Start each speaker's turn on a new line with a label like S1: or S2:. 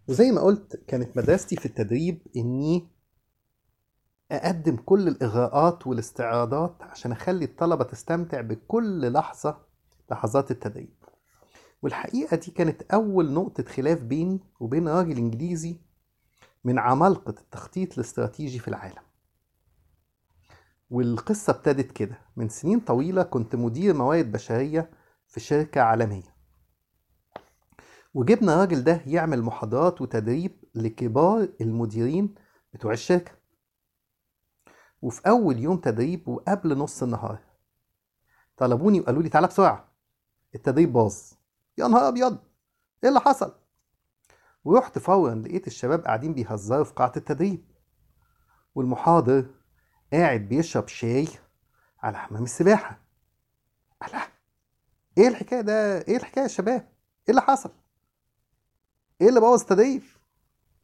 S1: وزي ما قلت كانت مدرستي في التدريب إني أقدم كل الإغراءات والاستعراضات عشان أخلي الطلبة تستمتع بكل لحظة لحظات التدريب والحقيقة دي كانت أول نقطة خلاف بيني وبين راجل إنجليزي من عمالقة التخطيط الاستراتيجي في العالم والقصة ابتدت كده من سنين طويلة كنت مدير موارد بشرية في شركة عالمية وجبنا الراجل ده يعمل محاضرات وتدريب لكبار المديرين بتوع الشركة وفي أول يوم تدريب وقبل نص النهار طلبوني وقالوا لي تعالى بسرعة التدريب باظ يا نهار أبيض إيه اللي حصل؟ ورحت فورا لقيت الشباب قاعدين بيهزروا في قاعة التدريب والمحاضر قاعد بيشرب شاي على حمام السباحة الله ايه الحكاية ده ايه الحكاية يا شباب ايه اللي حصل ايه اللي بوظ التدريب